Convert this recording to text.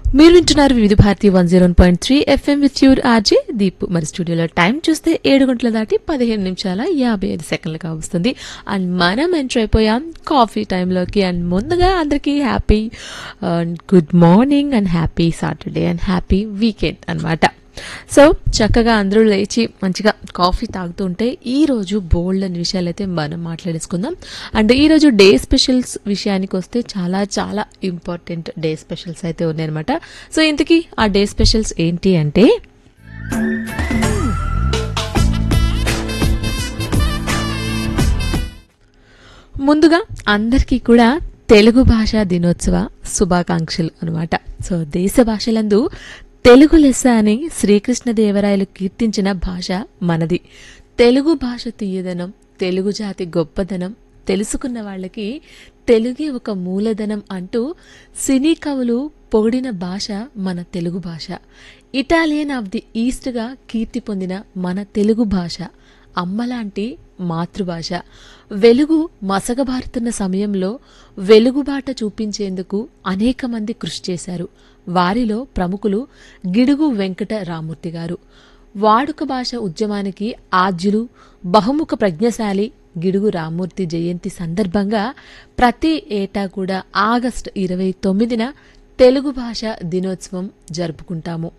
మీరు వింటున్నారు Vividh Bharati one zero point three FM with your RJ Deep మరి స్టూడియోలో టైం చూస్తే ఏడు గంటల దాటి పదిహేను నిమిషాల యాభై ఐదు సెకండ్లుగా వస్తుంది అండ్ మనం ఎంటర్ అయిపోయాం కాఫీ టైంలోకి అండ్ ముందుగా అందరికీ happy good morning and happy Saturday and happy weekend అన్నమాట సో చక్కగా అందరూ లేచి మంచిగా కాఫీ తాగుతూ ఉంటే ఈ రోజు బోల్డ్ అని విషయాలు అయితే మనం మాట్లాడేసుకుందాం అండ్ ఈ రోజు డే స్పెషల్స్ విషయానికి వస్తే చాలా చాలా ఇంపార్టెంట్ డే స్పెషల్స్ అయితే ఉన్నాయన్నమాట సో ఇంతకీ ఆ డే స్పెషల్స్ ఏంటి అంటే ముందుగా అందరికీ కూడా తెలుగు భాషా దినోత్సవ శుభాకాంక్షలు అనమాట సో దేశ భాషలందు తెలుగు లెస్స అని శ్రీకృష్ణదేవరాయలు కీర్తించిన భాష మనది తెలుగు భాష తీయదనం తెలుగు జాతి గొప్పదనం తెలుసుకున్న వాళ్ళకి తెలుగే ఒక మూలధనం అంటూ సినీ కవులు పొగిడిన భాష మన తెలుగు భాష ఇటాలియన్ ఆఫ్ ది ఈస్ట్గా కీర్తి పొందిన మన తెలుగు భాష అమ్మలాంటి మాతృభాష వెలుగు మసగబారుతున్న సమయంలో వెలుగుబాట చూపించేందుకు అనేక మంది కృషి చేశారు వారిలో ప్రముఖులు గిడుగు వెంకట రామూర్తి గారు వాడుక భాష ఉద్యమానికి ఆద్యులు బహుముఖ ప్రజ్ఞశాలి గిడుగు రామూర్తి జయంతి సందర్భంగా ప్రతి ఏటా కూడా ఆగస్టు ఇరవై తొమ్మిదిన తెలుగు భాష దినోత్సవం జరుపుకుంటాము